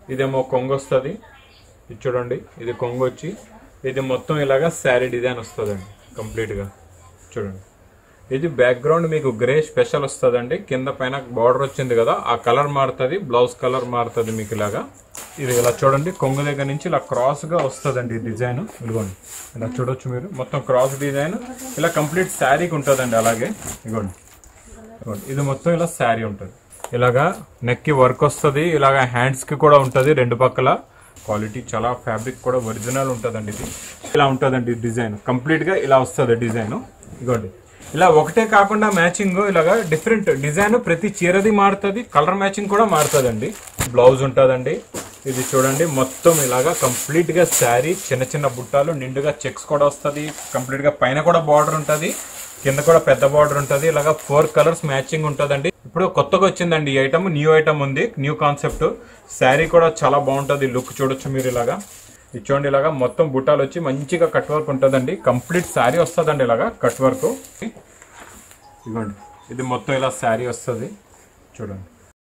ఇదేమో కొంగు వస్తుంది ఇది చూడండి ఇది కొంగు వచ్చి ఇది మొత్తం ఇలాగా శారీ డిజైన్ వస్తుందండి కంప్లీట్గా చూడండి ఇది బ్యాక్గ్రౌండ్ మీకు గ్రే స్పెషల్ వస్తుందండి కింద పైన బార్డర్ వచ్చింది కదా ఆ కలర్ మారుతుంది బ్లౌజ్ కలర్ మారుతుంది మీకు ఇలాగా ఇది ఇలా చూడండి కొంగు దగ్గర నుంచి ఇలా క్రాస్ గా వస్తుందండి ఈ డిజైన్ ఇదిగోండి ఇలా చూడొచ్చు మీరు మొత్తం క్రాస్ డిజైన్ ఇలా కంప్లీట్ శారీకి ఉంటుందండి అలాగే ఇదిగోండి ఇదిగోండి. ఇది మొత్తం ఇలా శారీ ఉంటుంది ఇలాగా నెక్ కి వర్క్ వస్తుంది ఇలాగా హ్యాండ్స్ కి కూడా ఉంటుంది రెండు పక్కల క్వాలిటీ చాలా ఫ్యాబ్రిక్ కూడా ఒరిజినల్ ఉంటుందండి ఇది ఇలా ఉంటుందండి డిజైన్ కంప్లీట్ గా ఇలా వస్తుంది డిజైన్ ఇదిగోండి ఇలా ఒకటే కాకుండా మ్యాచింగ్ ఇలాగా డిఫరెంట్ డిజైన్ ప్రతి చీరది మారుతుంది కలర్ మ్యాచింగ్ కూడా మారుతుందండి బ్లౌజ్ ఉంటుందండి ఇది చూడండి మొత్తం ఇలాగా కంప్లీట్ గా శారీ చిన్న చిన్న బుట్టాలు నిండుగా చెక్స్ కూడా వస్తుంది కంప్లీట్ గా పైన కూడా బార్డర్ ఉంటుంది కింద కూడా పెద్ద బార్డర్ ఉంటుంది ఇలాగా ఫోర్ కలర్స్ మ్యాచింగ్ ఉంటుందండి ఇప్పుడు కొత్తగా వచ్చిందండి ఈ ఐటమ్ న్యూ ఐటమ్ ఉంది న్యూ కాన్సెప్ట్ శారీ కూడా చాలా బాగుంటుంది లుక్ చూడొచ్చు మీరు ఇలాగా ఇది చూడండి ఇలాగా మొత్తం బుట్టాలు వచ్చి మంచిగా కట్ వర్క్ ఉంటుందండి కంప్లీట్ శారీ వస్తుందండి ఇలాగా కట్ వర్క్ ఇదిగోండి ఇది మొత్తం ఇలా శారీ వస్తుంది చూడండి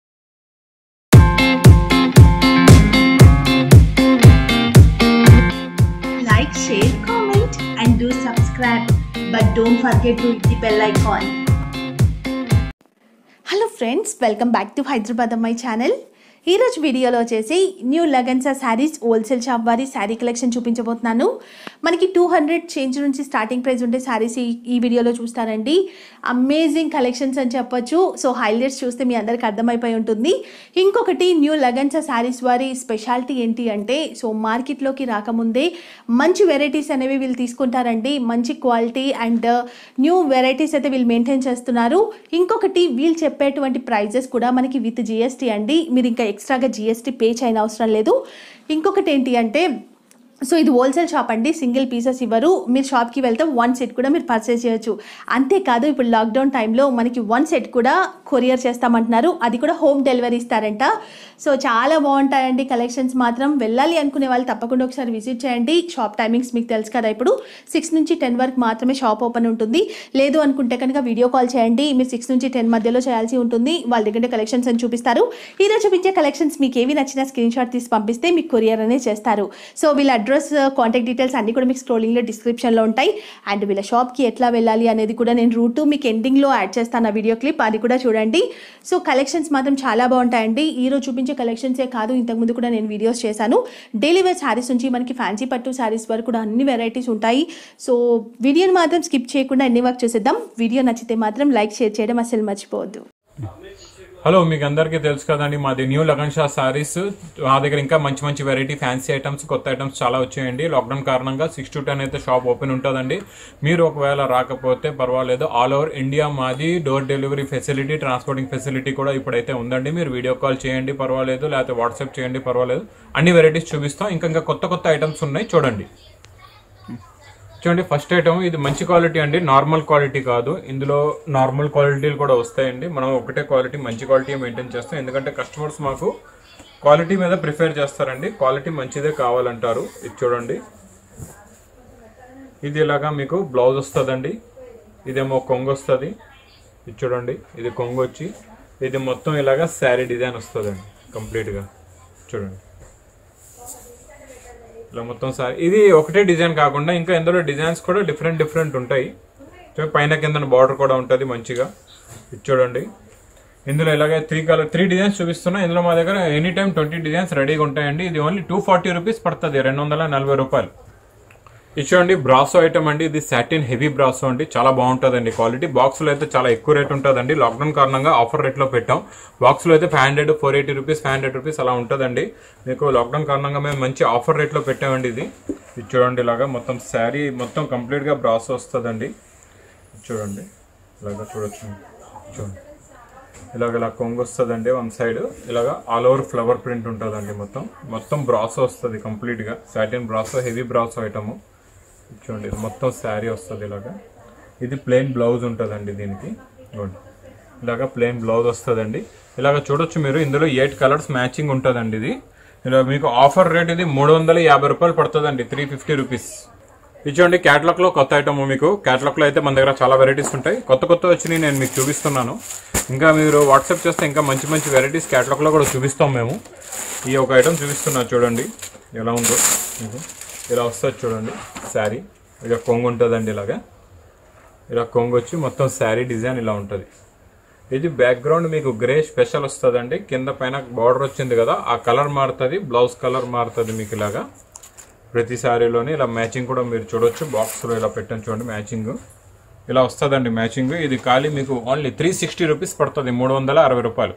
like, share, comment, and do subscribe. But don't forget to hit the bell icon. Hello friends welcome back to Hyderabad అమ్మాయి ఛానల్ ఈరోజు వీడియోలో వచ్చేసి న్యూ లగన్సా శారీస్ హోల్సేల్ షాప్ వారి శారీ కలెక్షన్ చూపించబోతున్నాను మనకి టూ హండ్రెడ్ చేంజ్ నుంచి స్టార్టింగ్ ప్రైస్ ఉండే శారీస్ ఈ ఈ వీడియోలో చూస్తారండి అమేజింగ్ కలెక్షన్స్ అని చెప్పొచ్చు సో హైలైట్స్ చూస్తే మీ అందరికి అర్థమైపోయి ఉంటుంది ఇంకొకటి న్యూ లగన్సా శారీస్ వారి స్పెషాలిటీ ఏంటి అంటే సో మార్కెట్లోకి రాకముందే మంచి వెరైటీస్ అనేవి వీళ్ళు తీసుకుంటారండి మంచి క్వాలిటీ అండ్ న్యూ వెరైటీస్ అయితే వీళ్ళు మెయింటైన్ చేస్తున్నారు ఇంకొకటి వీళ్ళు చెప్పేటువంటి ప్రైజెస్ కూడా మనకి విత్ జిఎస్టీ అండి మీరు ఇంకా ఎక్స్ట్రాగా జిఎస్టీ పే చేయని అవసరం లేదు ఇంకొకటి ఏంటి అంటే సో ఇది హోల్సేల్ షాప్ అండి సింగిల్ పీసెస్ ఇవ్వరు మీరు షాప్కి వెళ్తే వన్ సెట్ కూడా మీరు పర్చేస్ చేయొచ్చు అంతేకాదు ఇప్పుడు లాక్డౌన్ టైంలో మనకి వన్ సెట్ కూడా కొరియర్ చేస్తామంటున్నారు అది కూడా హోమ్ డెలివరీ ఇస్తారంట సో చాలా బాగుంటాయండి కలెక్షన్స్ మాత్రం వెళ్ళాలి అనుకునే వాళ్ళు తప్పకుండా ఒకసారి విజిట్ చేయండి షాప్ టైమింగ్స్ మీకు తెలుసు కదా ఇప్పుడు సిక్స్ నుంచి టెన్ వరకు మాత్రమే షాప్ ఓపెన్ ఉంటుంది లేదు అనుకుంటే కనుక వీడియో కాల్ చేయండి మీరు సిక్స్ నుంచి టెన్ మధ్యలో చేయాల్సి ఉంటుంది వాళ్ళ దగ్గర కలెక్షన్స్ అని చూపిస్తారు ఈరోజు చూపించే కలెక్షన్స్ మీకు ఏవి నచ్చినా స్క్రీన్ షాట్ తీసి పంపిస్తే మీకు కొరియర్ అనేది చేస్తారు సో వీళ్ళ అడ్రస్ కాంటాక్ట్ డీటెయిల్స్ అన్ని కూడా మీకు స్క్రోలింగ్లో డిస్క్రిప్షన్లో ఉంటాయి అండ్ వీళ్ళ షాప్కి ఎట్లా వెళ్ళాలి అనేది కూడా నేను రూట్ మీకు ఎండింగ్లో యాడ్ చేస్తాను ఆ వీడియో క్లిప్ అది కూడా చూడండి సో కలెక్షన్స్ మాత్రం చాలా బాగుంటాయండి ఈరోజు చూపించే కలెక్షన్సే కాదు ఇంతకుముందు కూడా నేను వీడియోస్ చేశాను డైలీ వేర్ శారీస్ నుంచి మనకి ఫ్యాన్సీ పట్టు శారీస్ వరకు కూడా అన్ని వెరైటీస్ ఉంటాయి సో వీడియోని మాత్రం స్కిప్ చేయకుండా ఎన్ని వర్క్ చూసేద్దాం వీడియో నచ్చితే మాత్రం లైక్ షేర్ చేయడం అసలు మర్చిపోవద్దు హలో మీకు అందరికీ తెలుసు కదండి మాది న్యూ లగన్ షా సారీస్ మా దగ్గర ఇంకా మంచి మంచి వెరైటీ ఫ్యాన్సీ ఐటమ్స్ కొత్త ఐటమ్స్ చాలా వచ్చాయండి లాక్డౌన్ కారణంగా సిక్స్ టు టెన్ అయితే షాప్ ఓపెన్ ఉంటుందండి మీరు ఒకవేళ రాకపోతే పర్వాలేదు ఆల్ ఓవర్ ఇండియా మాది door delivery facility transporting facility కూడా ఇప్పుడైతే ఉందండి మీరు వీడియో కాల్ చేయండి పర్వాలేదు లేకపోతే వాట్సాప్ చేయండి పర్వాలేదు అన్ని వెరైటీస్ చూపిస్తాం ఇంకా ఇంకా కొత్త కొత్త ఐటమ్స్ ఉన్నాయి చూడండి చూడండి ఫస్ట్ ఐటమ్ ఇది మంచి క్వాలిటీ అండి నార్మల్ క్వాలిటీ కాదు ఇందులో నార్మల్ క్వాలిటీలు కూడా వస్తాయండి మనం ఒకటే క్వాలిటీ మంచి క్వాలిటీ మెయింటైన్ చేస్తాం ఎందుకంటే కస్టమర్స్ మాకు క్వాలిటీ మీద ప్రిఫర్ చేస్తారండి క్వాలిటీ మంచిదే కావాలంటారు ఇది చూడండి ఇది ఇలాగా మీకు బ్లౌజ్ వస్తుందండి ఇదేమో కొంగు వస్తుంది ఇది చూడండి ఇది కొంగు వచ్చి ఇది మొత్తం ఇలాగా శారీ డిజైన్ వస్తుందండి కంప్లీట్గా చూడండి ఇలా మొత్తం సారీ ఇది ఒకటే డిజైన్ కాకుండా ఇంకా ఇందులో డిజైన్స్ కూడా డిఫరెంట్ డిఫరెంట్ ఉంటాయి సో పైన కింద బార్డర్ కూడా ఉంటుంది మంచిగా ఇది చూడండి ఇందులో ఇలాగే త్రీ కలర్ త్రీ డిజైన్స్ చూపిస్తున్నా ఇందులో మా దగ్గర ఎనీ టైం ట్వంటీ డిజైన్స్ రెడీగా ఉంటాయండి ఇది ఓన్లీ టూ ఫార్టీ రూపీస్ పడుతుంది రెండు వందల నలభై రూపాయలు ఇది చూడండి బ్రాసో ఐటమ్ అండి ఇది సాటిన్ హెవీ బ్రాసో అండి చాలా బాగుంటుందండి క్వాలిటీ బాక్స్ లో అయితే చాలా ఎక్కువ రేట్ ఉంటుందండి లాక్డౌన్ కారణంగా ఆఫర్ రేట్ లో పెట్టాం బాక్స్ లో అయితే five hundred four eighty rupees five hundred rupees అలా ఉంటుందండి మీకు లాక్డౌన్ కారణంగా మేము మంచి ఆఫర్ రేట్ లో పెట్టామండి ఇది ఇది చూడండి ఇలాగా మొత్తం శారీ మొత్తం కంప్లీట్ గా బ్రాసో వస్తుందండి ఇది చూడండి ఇలాగా చూడొచ్చు చూడండి ఇలాగ ఇలా కొంగు వస్తుందండి వన్ సైడ్ ఇలాగ ఆల్ ఓవర్ ఫ్లవర్ ప్రింట్ ఉంటుందండి మొత్తం మొత్తం బ్రాసో వస్తుంది కంప్లీట్ గా satin brasso heavy brasso item చూడండి ఇది మొత్తం శారీ వస్తుంది ఇలాగా ఇది ప్లెయిన్ బ్లౌజ్ ఉంటుందండి దీనికి ఇదిగోండి ఇలాగా ప్లెయిన్ బ్లౌజ్ వస్తుందండి ఇలాగ చూడొచ్చు మీరు ఇందులో ఎయిట్ కలర్స్ మ్యాచింగ్ ఉంటుందండి ఇది ఇలా మీకు ఆఫర్ రేట్ ఇది మూడు వందల యాభై రూపాయలు పడుతుందండి త్రీ ఫిఫ్టీ రూపీస్ ఇది చూడండి క్యాటలాగ్ లో కొత్త ఐటమ్ మీకు క్యాటలాగ్ లో అయితే మన దగ్గర చాలా వెరైటీస్ ఉంటాయి కొత్త కొత్త వచ్చినాయి నేను మీకు చూపిస్తున్నాను ఇంకా మీరు వాట్సాప్ చేస్తే ఇంకా మంచి మంచి వెరైటీస్ క్యాటలాగ్ లో కూడా చూపిస్తాం మేము ఈ ఒక ఐటమ్ చూపిస్తున్నా చూడండి ఎలా ఉందో మీకు ఇలా వస్తుంది చూడండి శారీ ఇక కొంగు ఉంటుందండి ఇలాగా ఇలా కొంగు వచ్చి మొత్తం శారీ డిజైన్ ఇలా ఉంటుంది ఇది బ్యాక్గ్రౌండ్ మీకు గ్రే స్పెషల్ వస్తుందండి కింద పైన బార్డర్ వచ్చింది కదా ఆ కలర్ మారుతుంది బ్లౌజ్ కలర్ మారుతుంది మీకు ఇలాగా ప్రతి శారీలోని ఇలా మ్యాచింగ్ కూడా మీరు చూడొచ్చు బాక్స్లో ఇలా పెట్టండి చూడండి మ్యాచింగ్ ఇలా వస్తుందండి మ్యాచింగ్ ఇది ఖాళీ మీకు ఓన్లీ త్రీ సిక్స్టీ రూపీస్ పడుతుంది మూడు వందల అరవై రూపాయలు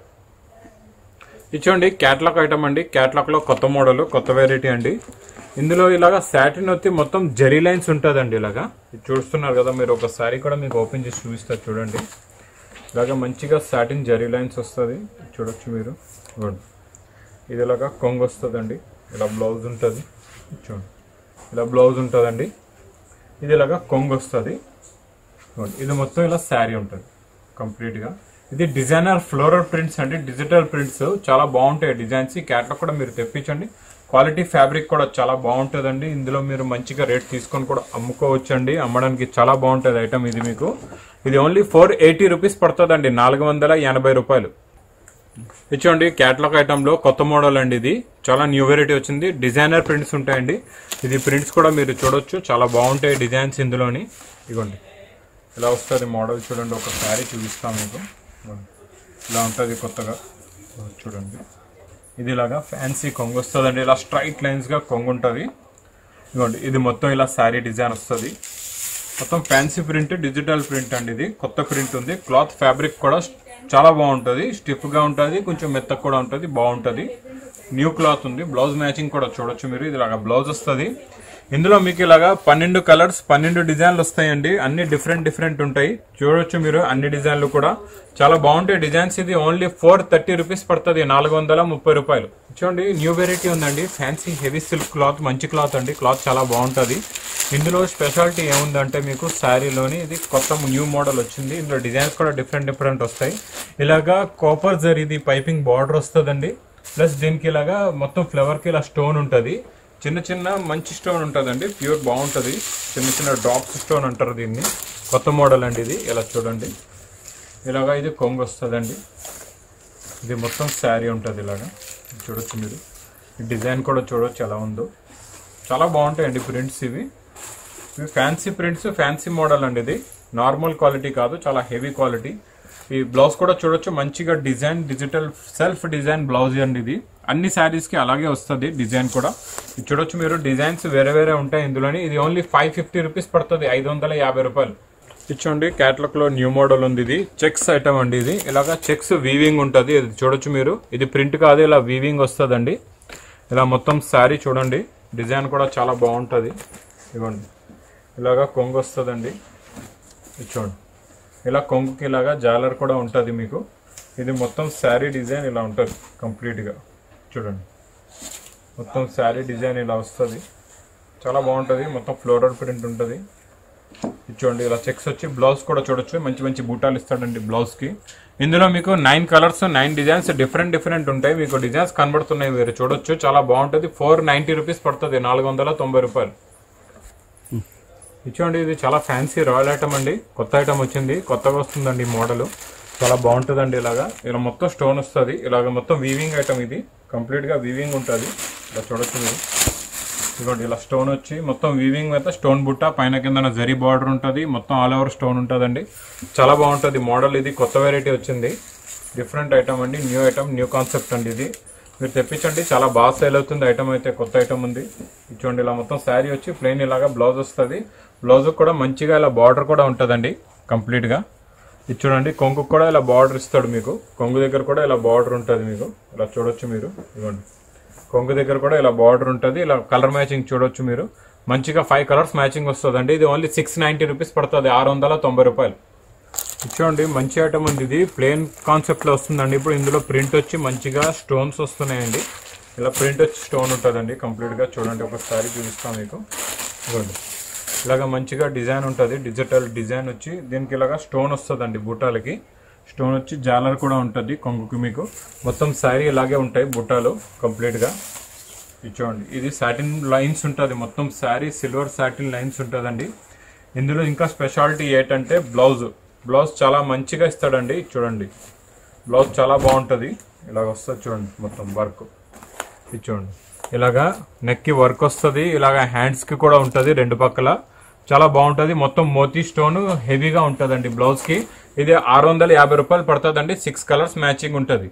ఇది చూడండి క్యాట్లాగ్ ఐటమ్ అండి క్యాట్లాగ్ లో కొత్త మోడల్ కొత్త వెరైటీ అండి ఇందులో ఇలాగా సాటిన్ వచ్చి మొత్తం జరీ లైన్స్ ఉంటుందండి ఇలాగా ఇది చూస్తున్నారు కదా మీరు ఒక శారీ కూడా మీకు ఓపెన్ చేసి చూపిస్తారు చూడండి ఇలాగా మంచిగా సాటిన్ జరీ లైన్స్ వస్తుంది చూడొచ్చు మీరు ఇదిగోండి. ఇది ఇలాగా కొంగు వస్తుందండి ఇలా బ్లౌజ్ ఉంటుంది చూడండి ఇలా బ్లౌజ్ ఉంటుందండి ఇది ఇలాగా కొంగు వస్తుంది ఇదిగోండి. ఇది మొత్తం ఇలా శారీ ఉంటుంది కంప్లీట్గా ఇది డిజైనర్ ఫ్లోరల్ ప్రింట్స్ అండి డిజిటల్ ప్రింట్స్ చాలా బాగుంటాయి డిజైన్స్ ఈ క్యాట్లాగ్ కూడా మీరు తెప్పించండి క్వాలిటీ ఫ్యాబ్రిక్ కూడా చాలా బాగుంటుందండి ఇందులో మీరు మంచిగా రేట్ తీసుకొని కూడా అమ్ముకోవచ్చండి అమ్మడానికి చాలా బాగుంటుంది ఐటమ్ ఇది మీకు ఇది ఓన్లీ ఫోర్ ఎయిటీ రూపీస్ పడుతుందండి నాలుగు వందల ఎనభై రూపాయలు ఇది చూడండి క్యాటలాగ్ ఐటమ్ లో కొత్త మోడల్ అండి ఇది చాలా న్యూ వెరైటీ వచ్చింది డిజైనర్ ప్రింట్స్ ఉంటాయండి ఇది ప్రింట్స్ కూడా మీరు చూడొచ్చు చాలా బాగుంటాయి డిజైన్స్ ఇందులోని ఇదిగోండి ఇలా వస్తుంది మోడల్ చూడండి ఒక శారీ చూపిస్తాం మీకు ఇదిగోండి. ఇలా ఉంటుంది కొత్తగా ఇదిగోండి చూడండి ఇది ఇలాగా ఫ్యాన్సీ కొంగు వస్తుందండి ఇలా స్ట్రైట్ లైన్స్ గా కొంగు ఉంటుంది ఇదిగోండి ఇది మొత్తం ఇలా శారీ డిజైన్ వస్తుంది మొత్తం ఫ్యాన్సీ ప్రింట్ డిజిటల్ ప్రింట్ అండి ఇది కొత్త ప్రింట్ ఉంది క్లాత్ ఫ్యాబ్రిక్ కూడా చాలా బాగుంటుంది స్టిఫ్ గా ఉంటుంది కొంచెం మెత్తగా కూడా ఉంటుంది బాగుంటుంది న్యూ క్లాత్ ఉంది బ్లౌజ్ మ్యాచింగ్ కూడా చూడొచ్చు మీరు ఇది ఇలాగా బ్లౌజ్ వస్తుంది ఇందులో మీకు ఇలాగా పన్నెండు కలర్స్ పన్నెండు డిజైన్లు వస్తాయండి అన్ని డిఫరెంట్ డిఫరెంట్ ఉంటాయి చూడొచ్చు మీరు అన్ని డిజైన్లు కూడా చాలా బాగుంటాయి డిజైన్స్ ఇది ఓన్లీ ఫోర్ థర్టీ రూపీస్ పడుతుంది నాలుగు వందల ముప్పై రూపాయలు చూడండి న్యూ వెరైటీ ఉందండి ఫ్యాన్సీ హెవీ సిల్క్ క్లాత్ మంచి క్లాత్ అండి క్లాత్ చాలా బాగుంటుంది ఇందులో స్పెషాలిటీ ఏముందంటే మీకు శారీలోని ఇది కొత్త న్యూ మోడల్ వచ్చింది ఇందులో డిజైన్స్ కూడా డిఫరెంట్ డిఫరెంట్ వస్తాయి ఇలాగా కాపర్ జర్ ఇది పైపింగ్ బార్డర్ వస్తుందండి ప్లస్ దీనికి ఇలాగా మొత్తం ఫ్లవర్ కి ఇలా స్టోన్ ఉంటుంది చిన్న చిన్న మంచి స్టోన్ ఉంటుందండి ప్యూర్ బాగుంటుంది చిన్న చిన్న డ్రాప్స్ స్టోన్ అంటారు దీన్ని కొత్త మోడల్ అండి ఇది ఇలా చూడండి ఇలాగా ఇది కొంగు వస్తుందండి ఇది మొత్తం శారీ ఉంటుంది ఇలాగా చూడొచ్చు మీరు ఈ డిజైన్ కూడా చూడొచ్చు ఎలా ఉందో చాలా బాగుంటాయండి ప్రింట్స్ ఇవి ఇవి ఫ్యాన్సీ ప్రింట్స్ ఫ్యాన్సీ మోడల్ అండి ఇది నార్మల్ క్వాలిటీ కాదు చాలా హెవీ క్వాలిటీ ఈ బ్లౌజ్ కూడా చూడొచ్చు మంచిగా design digital self design blouse అండి ఇది అన్ని శారీస్ కి అలాగే వస్తుంది డిజైన్ కూడా ఇది చూడొచ్చు మీరు డిజైన్స్ వేరే వేరే ఉంటాయి ఇందులోని ఇది ఓన్లీ ఫైవ్ ఫిఫ్టీ రూపీస్ పడుతుంది ఐదు వందల యాభై రూపాయలు ఇచ్చోండి క్యాట్లాగ్ లో న్యూ మోడల్ ఉంది ఇది చెక్స్ ఐటమ్ అండి ఇది ఇలాగా చెక్స్ వీవింగ్ ఉంటుంది ఇది చూడొచ్చు మీరు ఇది ప్రింట్ కాదు ఇలా వీవింగ్ వస్తుందండి ఇలా మొత్తం శారీ చూడండి డిజైన్ కూడా చాలా బాగుంటుంది ఇవ్వండి ఇలాగా కొంగు వస్తుందండి ఇది చూడండి ఇలా కొంగుకి ఇలాగా జాలర్ కూడా ఉంటుంది మీకు ఇది మొత్తం శారీ డిజైన్ ఇలా ఉంటుంది కంప్లీట్గా చూడండి మొత్తం శారీ డిజైన్ ఇలా వస్తుంది చాలా బాగుంటుంది మొత్తం ఫ్లోరల్ ప్రింట్ ఉంటుంది ఇది చూడండి ఇలా చెక్స్ వచ్చి బ్లౌజ్ కూడా చూడొచ్చు మంచి మంచి బూటాలు ఇస్తాడండి బ్లౌజ్ కి ఇందులో మీకు nine colours nine designs different different ఉంటాయి మీకు డిజైన్స్ కనబడుతున్నాయి మీరు చూడొచ్చు చాలా బాగుంటుంది ఫోర్ నైన్టీ రూపీస్ పడుతుంది నాలుగు వందల తొంభై రూపాయలు ఇచ్చోండి ఇది చాలా ఫ్యాన్సీ రాయల్ ఐటమ్ అండి కొత్త ఐటమ్ వచ్చింది కొత్తగా వస్తుందండి ఈ మోడల్ చాలా బాగుంటుందండి ఇలాగా ఇలా మొత్తం స్టోన్ వస్తుంది ఇలాగ మొత్తం వీవింగ్ ఐటమ్ ఇది కంప్లీట్ గా వీవింగ్ ఉంటుంది ఇలా చూడొచ్చు మీరు ఇదిగోండి ఇలా స్టోన్ వచ్చి మొత్తం వీవింగ్ మీద స్టోన్ బుట్ట పైన కింద జరీ బార్డర్ ఉంటుంది మొత్తం ఆల్ ఓవర్ స్టోన్ ఉంటుందండి చాలా బాగుంటుంది మోడల్ ఇది కొత్త వెరైటీ వచ్చింది డిఫరెంట్ ఐటమ్ అండి న్యూ ఐటమ్ న్యూ కాన్సెప్ట్ అండి ఇది మీరు తెప్పించండి చాలా బాగా సేల్ అవుతుంది ఐటమ్ అయితే కొత్త ఐటమ్ ఉంది ఇది చూడండి ఇలా మొత్తం శారీ వచ్చి ప్లెయిన్ ఇలాగా బ్లౌజ్ వస్తుంది బ్లౌజ్ కూడా మంచిగా ఇలా బార్డర్ కూడా ఉంటుందండి కంప్లీట్ గా ఇది చూడండి కొంగు కూడా ఇలా బార్డర్ ఇస్తాడు మీకు కొంగు దగ్గర కూడా ఇలా బార్డర్ ఉంటుంది మీకు ఇలా చూడొచ్చు మీరు ఇదిగోండి కొంగు దగ్గర కూడా ఇలా బార్డర్ ఉంటుంది ఇలా కలర్ మ్యాచింగ్ చూడొచ్చు మీరు మంచిగా ఫైవ్ కలర్స్ మ్యాచింగ్ వస్తుందండి ఇది ఓన్లీ సిక్స్ నైన్టీ రూపీస్ పడుతుంది ఆరు వందల తొంభై రూపాయలు చూడండి మంచి ఐటమ్ ఉంది ఇది ప్లేన్ కాన్సెప్ట్ లో వస్తుందండి ఇప్పుడు ఇందులో ప్రింట్ వచ్చి మంచిగా స్టోన్స్ వస్తున్నాయండి ఇలా ప్రింట్ వచ్చి స్టోన్ ఉంటుందండి కంప్లీట్ గా చూడండి ఒకసారి చూపిస్తాం మీకు ఇదిగోండి ఇలాగ మంచిగా డిజైన్ ఉంటుంది డిజిటల్ డిజైన్ వచ్చి దీనికి ఇలాగా స్టోన్ వస్తుందండి బుట్టాలకి స్టోన్ వచ్చి జాలర్ కూడా ఉంటుంది కొంగుకి మీకు మొత్తం శారీ ఇలాగే ఉంటాయి బుట్టాలు కంప్లీట్ గా ఇది చూడండి ఇది సాటిన్ లైన్స్ ఉంటుంది మొత్తం శారీ సిల్వర్ సాటిన్ లైన్స్ ఉంటుందండి ఇందులో ఇంకా స్పెషాలిటీ ఏంటంటే బ్లౌజ్ బ్లౌజ్ చాలా మంచిగా ఇస్తాడండి చూడండి బ్లౌజ్ చాలా బాగుంటుంది ఇలాగ వస్తుంది చూడండి మొత్తం వర్క్ ఇది చూడండి ఇలాగా నెక్కి వర్క్ వస్తుంది ఇలాగ హ్యాండ్స్కి కూడా ఉంటుంది రెండు పక్కల చాలా బాగుంటుంది మొత్తం మోతీ స్టోన్ హెవీగా ఉంటుందండి బ్లౌజ్కి ఇది ఆరు వందల యాభై రూపాయలు పడుతుందండి సిక్స్ కలర్స్ మ్యాచింగ్ ఉంటుంది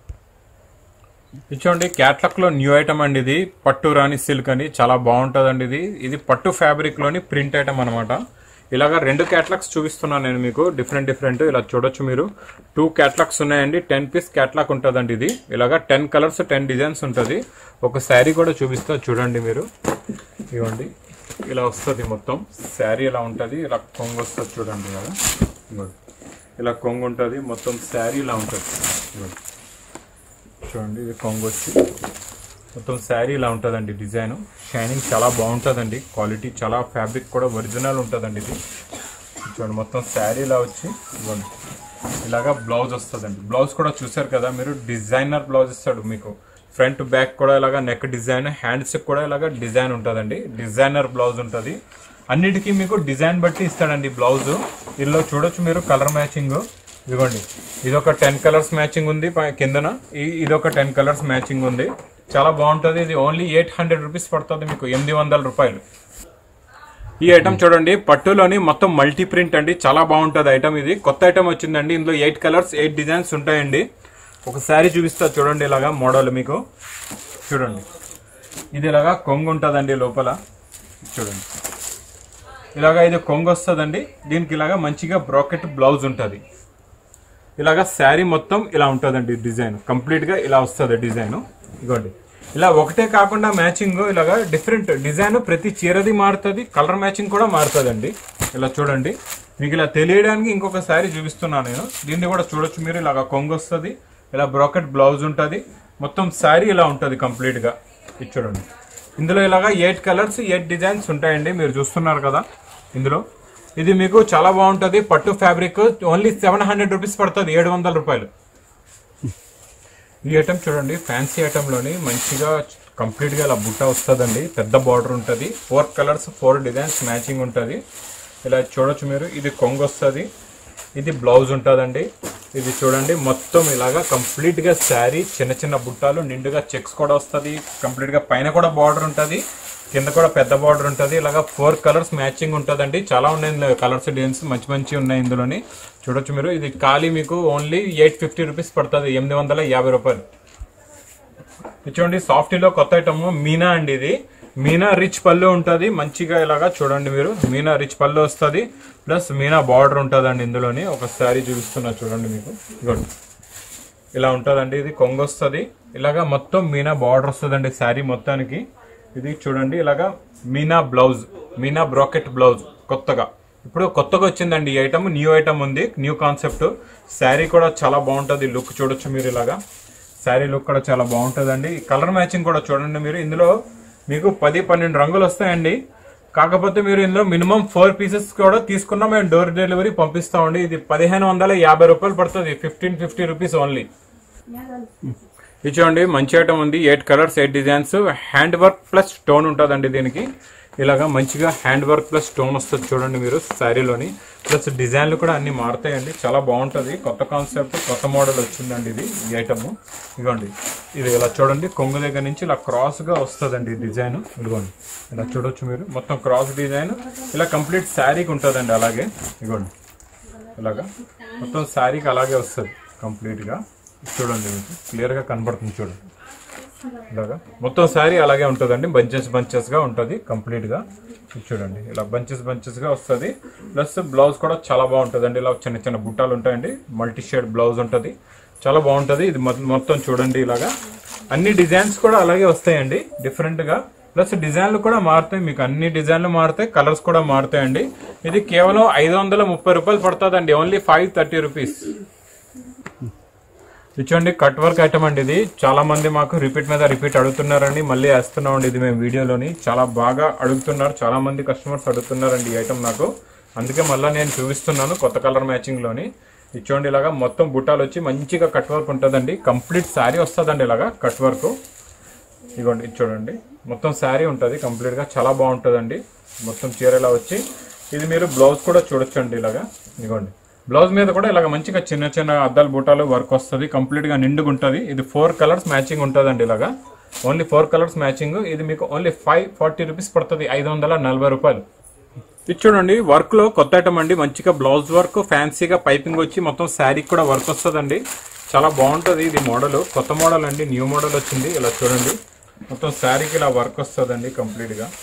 ఇది చూడండి క్యాట్లాక్ లో న్యూ ఐటమ్ అండి ఇది పట్టు రాణి సిల్క్ అని చాలా బాగుంటుందండి ఇది ఇది పట్టు ఫ్యాబ్రిక్ లోని ప్రింట్ ఐటమ్ అనమాట ఇలాగా రెండు క్యాట్లాక్స్ చూపిస్తున్నాను నేను మీకు డిఫరెంట్ డిఫరెంట్ ఇలా చూడొచ్చు మీరు టూ క్యాట్లాక్స్ ఉన్నాయండి టెన్ పీస్ క్యాట్లాక్ ఉంటుందండి ఇది ఇలాగా టెన్ కలర్స్ టెన్ డిజైన్స్ ఉంటుంది ఒక శారీ కూడా చూపిస్తా చూడండి మీరు ఇవ్వండి ఇలా వస్తుంది మొత్తం శారీ ఇలా ఉంటుంది ఇలా కొంగు వస్తుంది చూడండి ఇలాగా ఇదిగోండి. ఇలా కొంగు ఉంటుంది మొత్తం శారీ ఇలా ఉంటుంది ఇదిగోండి. చూడండి ఇది కొంగు వచ్చి మొత్తం శారీ ఇలా ఉంటుందండి డిజైన్ షైనింగ్ చాలా బాగుంటుందండి క్వాలిటీ చాలా ఫ్యాబ్రిక్ కూడా ఒరిజినల్ ఉంటుందండి ఇది చూడండి మొత్తం శారీ ఇలా వచ్చి ఇవ్వండి ఇలాగా బ్లౌజ్ వస్తుందండి బ్లౌజ్ కూడా చూసారు కదా మీరు డిజైనర్ బ్లౌజ్ ఇస్తాడు మీకు ఫ్రంట్ బ్యాక్ కూడా ఇలాగా నెక్ డిజైన్ హ్యాండ్స్ కూడా ఇలాగా డిజైన్ ఉంటుందండి డిజైనర్ బ్లౌజ్ ఉంటుంది అన్నిటికీ మీకు డిజైన్ బట్టి ఇస్తాడండి బ్లౌజ్ ఇందులో చూడొచ్చు మీరు కలర్ మ్యాచింగ్ ఇదిగోండి ఇది ఒక టెన్ కలర్స్ మ్యాచింగ్ ఉంది పై- కిందన ఈ- ఇది ఒక టెన్ కలర్స్ మ్యాచింగ్ ఉంది చాలా బాగుంటుంది ఇది ఓన్లీ ఎయిట్ హండ్రెడ్ రూపీస్ పడుతుంది మీకు ఎనిమిది వందల రూపాయలు ఈ ఐటమ్ చూడండి పట్టులోని మొత్తం మల్టీ ప్రింట్ అండి చాలా బాగుంటుంది ఐటమ్ ఇది కొత్త ఐటమ్ వచ్చిందండి ఇందులో ఎయిట్ కలర్స్ ఎయిట్ డిజైన్స్ ఉంటాయండి ఒక శారీ చూపిస్తా చూడండి ఇలాగా మోడల్ మీకు చూడండి ఇది ఇలాగా కొంగు ఉంటుందండి లోపల చూడండి ఇలాగా ఇది కొంగు వస్తుందండి దీనికి ఇలాగా మంచిగా బ్రాకెట్ బ్లౌజ్ ఉంటుంది ఇలాగా శారీ మొత్తం ఇలా ఉంటుందండి డిజైన్ కంప్లీట్ గా ఇలా వస్తుంది డిజైన్ ఇగోండి ఇలా ఒకటే కాకుండా మ్యాచింగ్ ఇలాగా డిఫరెంట్ డిజైన్ ప్రతి చీరది మారుతుంది కలర్ మ్యాచింగ్ కూడా మారుతుందండి ఇలా చూడండి మీకు ఇలా తెలియడానికి ఇంకొక శారీ చూపిస్తున్నాను నేను దీన్ని కూడా చూడొచ్చు మీరు ఇలాగా కొంగు వస్తుంది ఇలా బ్రాకెట్ బ్లౌజ్ ఉంటుంది మొత్తం శారీ ఇలా ఉంటుంది కంప్లీట్ గా ఇది చూడండి ఇందులో ఇలాగా ఎయిట్ కలర్స్ ఎయిట్ డిజైన్స్ ఉంటాయండి మీరు చూస్తున్నారు కదా ఇందులో ఇది మీకు చాలా బాగుంటుంది పట్టు fabric only seven hundred rupees పడుతుంది ఏడు వందల రూపాయలు ఈ ఐటమ్ చూడండి ఫ్యాన్సీ ఐటమ్లోని మంచిగా కంప్లీట్గా ఇలా బుట్ట వస్తుందండి పెద్ద బార్డర్ ఉంటుంది four colours four designs matching ఉంటుంది ఇలా చూడొచ్చు మీరు ఇది కొంగు వస్తుంది ఇది బ్లౌజ్ ఉంటుందండి ఇది చూడండి మొత్తం ఇలాగా కంప్లీట్గా శారీ చిన్న చిన్న బుట్టాలు నిండుగా చెక్స్ కూడా వస్తుంది కంప్లీట్గా పైన కూడా బార్డర్ ఉంటుంది కింద కూడా పెద్ద బార్డర్ ఉంటుంది ఇలాగా ఫోర్ కలర్స్ మ్యాచింగ్ ఉంటుందండి చాలా ఉన్నాయి కలర్స్ డిజైన్స్ మంచి మంచి ఉన్నాయి ఇందులోని చూడొచ్చు మీరు ఇది ఖాళీ మీకు ఓన్లీ ఎయిట్ ఫిఫ్టీ రూపీస్ పడుతుంది ఎనిమిది వందల యాభై రూపాయలు ఇది చూడండి సాఫ్టీలో కొత్త ఐటమ్ మీనా అండి ఇది మీనా రిచ్ పళ్ళు ఉంటుంది మంచిగా ఇలాగా చూడండి మీరు మీనా రిచ్ పళ్ళు వస్తుంది ప్లస్ మీనా బార్డర్ ఉంటుందండి ఇందులోని ఒక శారీ చూపిస్తున్నా చూడండి మీకు ఇదిగోండి ఇలా ఉంటుందండి ఇది కొంగు వస్తుంది ఇలాగా మొత్తం మీనా బార్డర్ వస్తుందండి శారీ మొత్తానికి ఇది చూడండి ఇలాగా మీనా బ్లౌజ్ మీనా బ్రాకెట్ బ్లౌజ్ కొత్తగా ఇప్పుడు కొత్తగా వచ్చిందండి ఈ ఐటమ్ న్యూ ఐటమ్ ఉంది న్యూ కాన్సెప్ట్ శారీ కూడా చాలా బాగుంటుంది లుక్ చూడొచ్చు మీరు ఇలాగా శారీ లుక్ కూడా చాలా బాగుంటుందండి కలర్ మ్యాచింగ్ కూడా చూడండి మీరు ఇందులో మీకు పది పన్నెండు రంగులు వస్తాయండి కాకపోతే మీరు ఇందులో మినిమం ఫోర్ పీసెస్ కూడా తీసుకున్నా మేము డోర్ డెలివరీ పంపిస్తామండి ఇది పదిహేను వందల యాభై రూపాయలు పడుతుంది ఫిఫ్టీన్ ఫిఫ్టీ రూపీస్ ఓన్లీ ఇది చూడండి మంచి ఐటమ్ ఉంది eight colours eight designs hand work plus stone ఉంటుందండి దీనికి ఇలాగా మంచిగా హ్యాండ్ వర్క్ ప్లస్ స్టోన్ వస్తుంది చూడండి మీరు శారీలోని ప్లస్ డిజైన్లు కూడా అన్ని మారుతాయండి చాలా బాగుంటుంది కొత్త కాన్సెప్ట్ కొత్త మోడల్ వచ్చిందండి ఇది ఈ ఐటమ్ ఇదిగోండి ఇది ఇలా చూడండి కొంగు దగ్గర నుంచి ఇలా క్రాస్ గా వస్తుందండి డిజైన్ ఇదిగోండి ఇలా చూడొచ్చు మీరు మొత్తం క్రాస్ డిజైన్ ఇలా కంప్లీట్ శారీకి ఉంటుందండి అలాగే ఇదిగోండి ఇలాగా మొత్తం శారీకి అలాగే వస్తుంది కంప్లీట్ గా చూడండి మీకు క్లియర్ గా కనబడుతుంది చూడండి ఇలాగా మొత్తం శారీ అలాగే ఉంటుందండి బంచెస్ బంచెస్ గా ఉంటుంది కంప్లీట్ గా ఇది చూడండి ఇలా బంచెస్ బంచెస్ గా వస్తుంది ప్లస్ బ్లౌజ్ కూడా చాలా బాగుంటుందండి ఇలా చిన్న చిన్న బుట్టాలు ఉంటాయండి మల్టీ షేడ్ బ్లౌజ్ ఉంటుంది చాలా బాగుంటుంది ఇది మొ- మొత్తం చూడండి ఇలాగా అన్ని డిజైన్స్ కూడా అలాగే వస్తాయండి డిఫరెంట్ గా ప్లస్ డిజైన్లు కూడా మారుతాయి మీకు అన్ని డిజైన్లు మారుతాయి కలర్స్ కూడా మారుతాయండి ఇది కేవలం ఐదు వందల ముప్పై రూపాయలు పడుతుందండి ఓన్లీ ఫైవ్ థర్టీ రూపీస్ ఇది చూడండి కట్ వర్క్ ఐటమ్ అండి ఇది చాలా మంది మాకు రిపీట్ మీద రిపీట్ అడుగుతున్నారండి మళ్ళీ వేస్తున్నాం అండి ఇది మేము వీడియోలోని చాలా బాగా అడుగుతున్నారు చాలా మంది కస్టమర్స్ అడుగుతున్నారండి ఈ ఐటమ్ నాకు అందుకే మళ్ళీ నేను చూపిస్తున్నాను కొత్త కలర్ మ్యాచింగ్ లోని ఇది చూడండి ఇలాగా మొత్తం బుట్టాలు వచ్చి మంచిగా కట్ వర్క్ ఉంటుందండి కంప్లీట్ శారీ వస్తుందండి ఇలాగా కట్ వర్క్ ఇదిగోండి ఇది చూడండి మొత్తం శారీ ఉంటుంది కంప్లీట్ గా చాలా బాగుంటుందండి మొత్తం చీర ఇలా వచ్చి ఇది మీరు బ్లౌజ్ కూడా చూడొచ్చండి ఇలాగా ఇదిగోండి బ్లౌజ్ మీద కూడా ఇలాగ మంచిగా చిన్న చిన్న అద్దాలు బూటాలు వర్క్ వస్తుంది కంప్లీట్ గా నిండుగా ఉంటుంది ఇది ఫోర్ కలర్స్ మ్యాచింగ్ ఉంటుందండి ఇలాగా ఓన్లీ ఫోర్ కలర్స్ మ్యాచింగ్ ఇది మీకు ఓన్లీ ఫైవ్ ఫార్టీ రూపీస్ పడుతుంది ఐదు వందల నలభై రూపాయలు ఇది చూడండి వర్క్ లో కొత్త ఐటమ్ అండి మంచిగా బ్లౌజ్ వర్క్ ఫ్యాన్సీగా పైపింగ్ వచ్చి మొత్తం శారీకి కూడా వర్క్ వస్తుందండి చాలా బాగుంటుంది ఇది మోడల్ కొత్త మోడల్ అండి న్యూ మోడల్ వచ్చింది ఇలా చూడండి మొత్తం శారీకి ఇలా వర్క్ వస్తుందండి కంప్లీట్ గా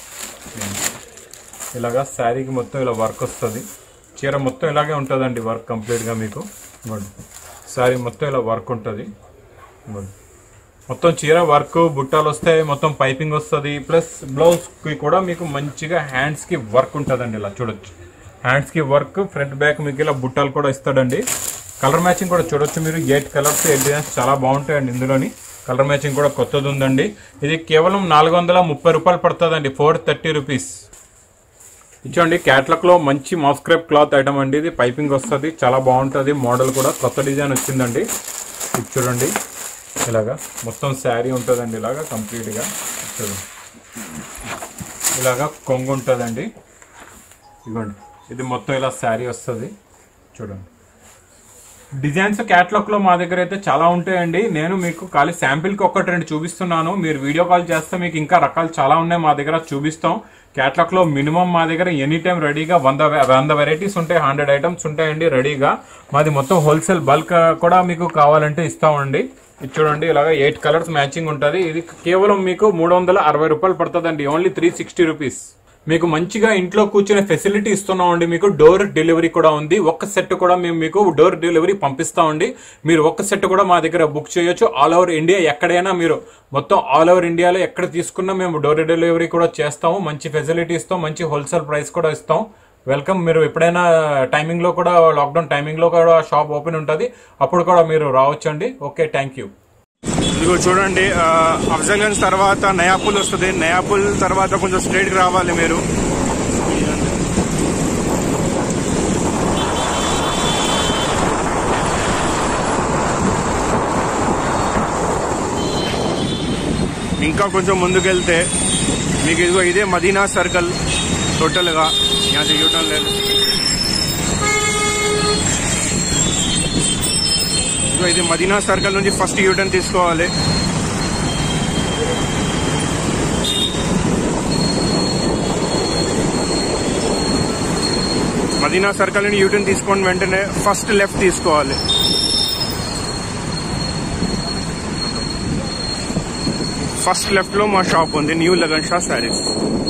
ఇలాగా శారీకి మొత్తం ఇలా వర్క్ వస్తుంది చీర మొత్తం ఇలాగే ఉంటుందండి వర్క్ కంప్లీట్ గా మీకు ఇవ్వండి శారీ మొత్తం ఇలా వర్క్ ఉంటుంది ఇవ్వండి మొత్తం చీర వర్క్ బుట్టాలు వస్తాయి మొత్తం పైపింగ్ వస్తుంది ప్లస్ బ్లౌజ్ కి కూడా మీకు మంచిగా హ్యాండ్స్ కి వర్క్ ఉంటుందండి ఇలా చూడొచ్చు హ్యాండ్స్ కి వర్క్ ఫ్రంట్ బ్యాక్ మీకు ఇలా బుట్టాలు కూడా ఇస్తాడండి కలర్ మ్యాచింగ్ కూడా చూడొచ్చు మీరు ఎయిట్ కలర్స్ ఎయిట్ డిజైన్స్ చాలా బాగుంటాయండి ఇందులోని కలర్ మ్యాచింగ్ కూడా కొత్తది ఉందండి ఇది కేవలం నాలుగు వందల ముప్పై రూపాయలు పడుతుందండి ఫోర్ థర్టీ రూపీస్ ఇచ్చండి క్యాట్లాగ్ లో మంచి మాస్క్రేప్ క్లాత్ ఐటమ్ అండి ఇది పైపింగ్ వస్తుంది చాలా బాగుంటుంది మోడల్ కూడా కొత్త డిజైన్ వచ్చిందండి ఇది చూడండి ఇలాగా మొత్తం శారీ ఉంటుందండి ఇలాగా కంప్లీట్ గా చూడండి ఇలాగా కొంగు ఉంటుందండి ఇదిగోండి ఇది మొత్తం ఇలా శారీ వస్తుంది చూడండి డిజైన్స్ క్యాట్లాగ్ లో మా దగ్గర అయితే చాలా ఉంటాయండి నేను మీకు ఖాళీ శాంపిల్ కి ఒకటి రెండు చూపిస్తున్నాను మీరు వీడియో కాల్ చేస్తే మీకు ఇంకా రకాలు చాలా ఉన్నాయి మా దగ్గర చూపిస్తాం క్యాట్లాగ్ లో మినిమం మా దగ్గర ఎనీ టైం రెడీగా వంద వంద వెరైటీస్ ఉంటాయి హండ్రెడ్ ఐటమ్స్ ఉంటాయండి రెడీగా మాది మొత్తం హోల్సేల్ బల్క్ కూడా మీకు కావాలంటే ఇస్తామండి ఇది చూడండి ఇలాగ ఎయిట్ కలర్స్ మ్యాచింగ్ ఉంటుంది ఇది కేవలం మీకు మూడు వందల అరవై రూపాయలు పడుతుందండి ఓన్లీ త్రీ సిక్స్టీ రూపీస్ మీకు మంచిగా ఇంట్లో కూర్చునే ఫెసిలిటీ ఇస్తున్నామండి మీకు డోర్ డెలివరీ కూడా ఉంది ఒక్క సెట్ కూడా మేము మీకు డోర్ డెలివరీ పంపిస్తామండి మీరు ఒక్క సెట్ కూడా మా దగ్గర బుక్ చేయొచ్చు ఆల్ ఓవర్ ఇండియా ఎక్కడైనా మీరు మొత్తం ఆల్ ఓవర్ ఇండియాలో ఎక్కడ తీసుకున్నా మేము డోర్ డెలివరీ కూడా చేస్తాము మంచి ఫెసిలిటీ ఇస్తాం మంచి హోల్సేల్ ప్రైస్ కూడా ఇస్తాం వెల్కమ్ మీరు ఎప్పుడైనా టైమింగ్ లో కూడా లాక్డౌన్ టైమింగ్ లో కూడా షాప్ ఓపెన్ ఉంటుంది అప్పుడు కూడా మీరు రావచ్చండి ఓకే థ్యాంక్ యూ ఇదిగో చూడండి ఆ, అఫ్జల్గంజ్ తర్వాత నయాపుల్ వస్తుంది నయాపుల్ తర్వాత కొంచెం స్ట్రైట్ రావాలి మీరు ఇంకా కొంచెం ముందుకెళ్తే మీకు ఇదిగో ఇదే మదీనా సర్కిల్ టోటల్గా यहाँ యూటర్న్ లేదు ఇదిగో ఇది మదీనా సర్కిల్ నుంచి ఫస్ట్ యూటర్న్ తీసుకోవాలి మదీనా సర్కిల్ నుండి యూటర్న్ తీసుకొని వెంటనే ఫస్ట్ లెఫ్ట్ తీసుకోవాలి ఫస్ట్ లెఫ్ట్ లో మా షాప్ ఉంది న్యూ లగన్ షా శారీస్